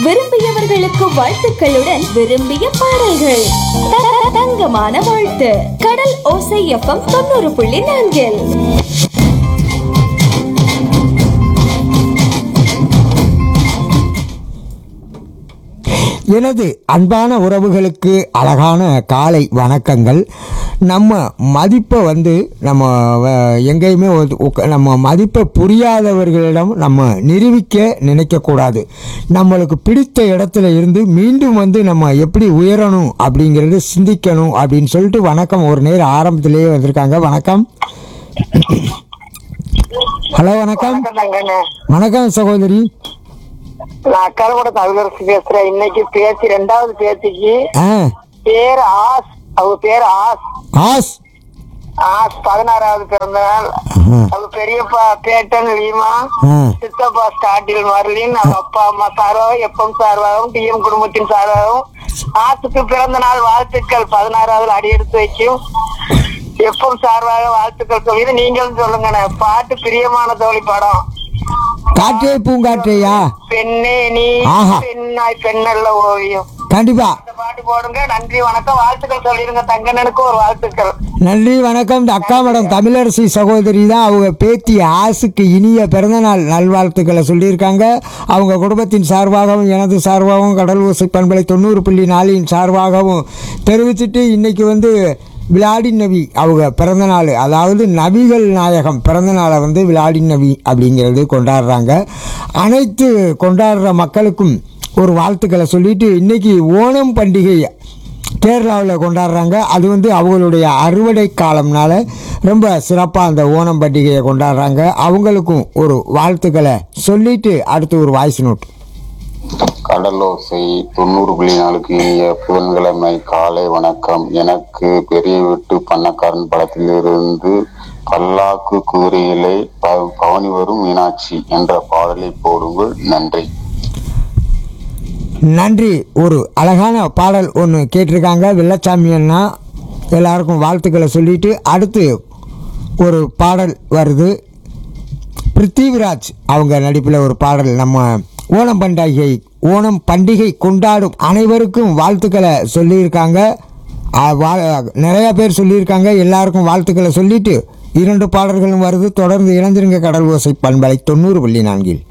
விரும்பியவர்களுக்கு வாழ்த்துக்களுடன் விரும்பிய பாடல்கள் த- த- தங்கமான வாழ்த்து கடல் ஓசை எஃப்எம் தொண்ணூறு புள்ளி நான்கில் எனது அன்பான உறவுகளுக்கு அழகான காலை வணக்கங்கள் நம்ம மதிப்பை வந்து நம்ம வ- எங்கேயுமே ஒரு உக்க- நம்ம மதிப்பை புரியாதவர்களிடம் நம்ம நிரூபிக்க நினைக்கக்கூடாது நம்மளுக்கு பிடித்த இடத்துல இருந்து மீண்டும் வந்து நம்ம எப்படி உயரணும் அப்படிங்கிறது சிந்திக்கணும் அப்படின்னு சொல்லிட்டு வணக்கம் ஒரு நேரம் ஆரம்பத்திலேயே வந்திருக்காங்க வணக்கம் ஹலோ வணக்கம் வணக்கம்தாங்கண்ணே. வணக்கம் சகோதரி நான் அக்காரோட தமிழரசு பேசுறேன் இன்னைக்கு பேச்சு ரெண்டாவது பேச்சுக்கு ஆ பேர் ஆஸ் அவங்க பேர் ஆஸ் ஆஸ் ஆஸ் பதினாறாவது பிறந்த நாள் ஆ. அவங்க பெரியப்பா பேட்டன் லீமா ஆ சித்தப்பா ஸ்டாட்டில் மர்லின் அவங்க அப்பா அம்மா சார்பாகவும் எப்பம் சார்பாகவும் டிஎம் குடும்பத்தின் சார்பாகவும் ஆசுக்கு பிறந்த நாள் வாழ்த்துக்கள் பதினாறாவது அடியெடுத்து வைக்கும் எப்பம் சார்பாக வாழ்த்துக்கள் சொல்லி நீங்களும் சொல்லுங்கண்ணே பாட்டு பிரியமான தோழி படம் காற்றே பூங்காற்றையா பெண்ணே நீ ஆஹா. பெண்ணாய் பெண்ணல்ல ஓவியம் கண்டிப்பா இந்த பாட்டு போடுங்க நன்றி வணக்கம் வாழ்த்துக்கள் சொல்லிருங்க தங்கண்ணனுக்கு ஒரு வாழ்த்துக்கள் நன்றி வணக்கம் இந்த அக்கா மேடம் தமிழரசி சகோதரி தான் அவங்க பேத்தி ஆசுக்கு இனிய பிறந்தநாள் நல்வாழ்த்துக்களை சொல்லியிருக்காங்க அவங்க குடும்பத்தின் சார்பாகவும் எனது சார்பாகவும் கடல் ஓசை பண்பலை தொண்ணூறு புள்ளி நாலின் சார்பாகவும் தெரிவிச்சிட்டு இன்னைக்கு வந்து விளாடி நபி அவங்க பிறந்த நாள் அதாவது நபிகள் நாயகம் பிறந்த நாளை வந்து விளாடி நபி அப்படிங்கிறது கொண்டாடுறாங்க அனைத்து கொண்டாடுற மக்களுக்கும் ஒரு வாழ்த்துக்களை சொல்லிட்டு இன்னைக்கு ஓணம் பண்டிகை கேரளாவில் கொண்டாடுறாங்க அது வந்து அவங்களுடைய அறுவடை காலம்னால ரொம்ப சிறப்பாக அந்த ஓணம் பண்டிகையை கொண்டாடுறாங்க அவங்களுக்கும் ஒரு வாழ்த்துக்களை சொல்லிட்டு அடுத்து ஒரு வாய்ஸ் நோட் கடலோசை தொண்ணூறு புள்ளி நாலுக்கு இனிய புதன்கிழமை காலை வணக்கம் எனக்கு பெரிய வீட்டு பண்ணக்காரன் படத்திலிருந்து பல்லாக்கு கூரையிலே ப- பவனி வரும் மீனாட்சி என்ற பாடலை போடுங்கள் நன்றி நன்றி ஒரு அழகான பாடல் ஒன்று கேட்டிருக்காங்க வெள்ளச்சாமி அண்ணா எல்லாருக்கும் வாழ்த்துக்களை சொல்லிட்டு அடுத்து ஒரு பாடல் வருது பிருத்திவிராஜ் அவங்க நடிப்பில் ஒரு பாடல் நம்ம ஓணம் பண்டிகை ஓணம் பண்டிகை கொண்டாடும் அனைவருக்கும் வாழ்த்துக்களை சொல்லியிருக்காங்க ஆ, வா- நிறைய பேர் சொல்லியிருக்காங்க எல்லாருக்கும் வாழ்த்துக்களை சொல்லிட்டு இரண்டு பாடல்களும் வருது தொடர்ந்து இணைந்திருங்க கடல் ஓசை பண்பலை தொண்ணூறு புள்ளி நான்கில்